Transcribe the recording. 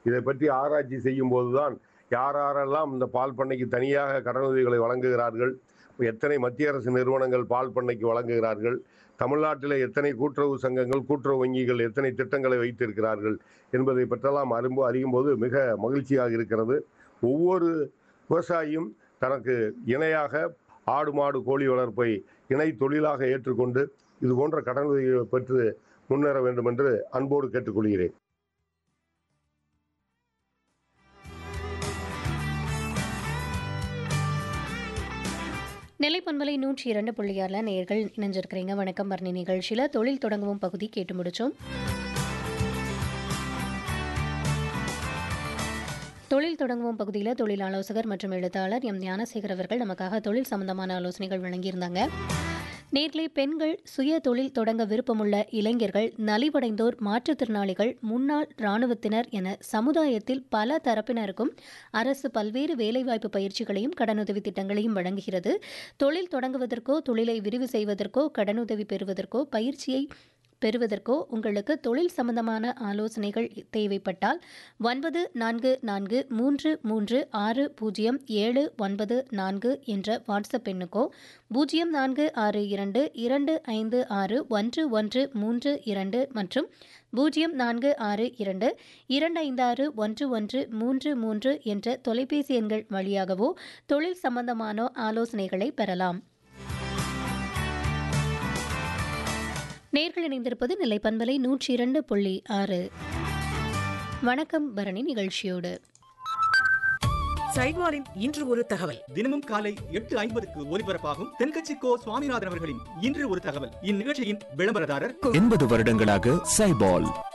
இதை பற்றி ஆராய்ச்சி செய்யும் போதுதான் யார் யாரெல்லாம் இந்த பால் பண்ணைக்கு தனியாக கடனுதவிகளை வழங்குகிறார்கள் எத்தனை மத்திய அரசு நிறுவனங்கள் பால் பண்ணைக்கு வழங்குகிறார்கள் தமிழ்நாட்டில் எத்தனை கூட்டுறவு சங்கங்கள் கூட்டுறவு வங்கிகள் எத்தனை திட்டங்களை வைத்திருக்கிறார்கள் என்பதை பற்றெல்லாம் அறிம்போ அறியும் போது மிக மகிழ்ச்சியாக இருக்கிறது ஒவ்வொரு விவசாயியும் தனக்கு இணையாக ஆடு மாடு கோழி வளர்ப்பை இணை தொழிலாக ஏற்றுக்கொண்டு இது போன்ற கடனுதவிகளை பெற்று முன்னேற வேண்டும் என்று அன்போடு கேட்டுக்கொள்கிறேன் நெல்லை பண்பலை நூற்றி இரண்டு புள்ளியாரில் நேர்கள் இணைஞ்சிருக்கிறீங்க வணக்கம் பரணி நிகழ்ச்சியில் தொழில் தொடங்கவும் பகுதி கேட்டு முடிச்சோம் தொழில் தொடங்குவோம் பகுதியில் தொழில் ஆலோசகர் மற்றும் எழுத்தாளர் எம் ஞானசேகர் அவர்கள் நமக்காக தொழில் சம்பந்தமான ஆலோசனைகள் வழங்கியிருந்தாங்க நேர்களை பெண்கள் சுய தொழில் தொடங்க விருப்பமுள்ள இளைஞர்கள் நலிவடைந்தோர் மாற்றுத்திறனாளிகள் முன்னாள் இராணுவத்தினர் என சமுதாயத்தில் பல தரப்பினருக்கும் அரசு பல்வேறு வேலைவாய்ப்பு பயிற்சிகளையும் கடனுதவி திட்டங்களையும் வழங்குகிறது தொழில் தொடங்குவதற்கோ தொழிலை விரிவு செய்வதற்கோ கடனுதவி பெறுவதற்கோ பயிற்சியை பெறுவதற்கோ உங்களுக்கு தொழில் சம்பந்தமான ஆலோசனைகள் தேவைப்பட்டால் ஒன்பது நான்கு நான்கு மூன்று மூன்று ஆறு பூஜ்ஜியம் ஏழு ஒன்பது நான்கு என்ற வாட்ஸ்அப் எண்ணுக்கோ பூஜ்ஜியம் நான்கு ஆறு இரண்டு இரண்டு ஐந்து ஆறு ஒன்று ஒன்று மூன்று இரண்டு மற்றும் பூஜ்ஜியம் நான்கு ஆறு இரண்டு இரண்டு ஐந்து ஆறு ஒன்று ஒன்று மூன்று மூன்று என்ற தொலைபேசி எண்கள் வழியாகவோ தொழில் சம்பந்தமான ஆலோசனைகளை பெறலாம் நேர்கள் இணைந்திருப்பது நிலை பண்பலை நூற்றி இரண்டு புள்ளி ஆறு வணக்கம் பரணி நிகழ்ச்சியோடு சைவாரின் இன்று ஒரு தகவல் தினமும் காலை எட்டு ஐம்பதுக்கு ஒலிபரப்பாகும் தென்கட்சி கோ சுவாமிநாதன் அவர்களின் இன்று ஒரு தகவல் இந்நிகழ்ச்சியின் விளம்பரதாரர் எண்பது வருடங்களாக சைபால்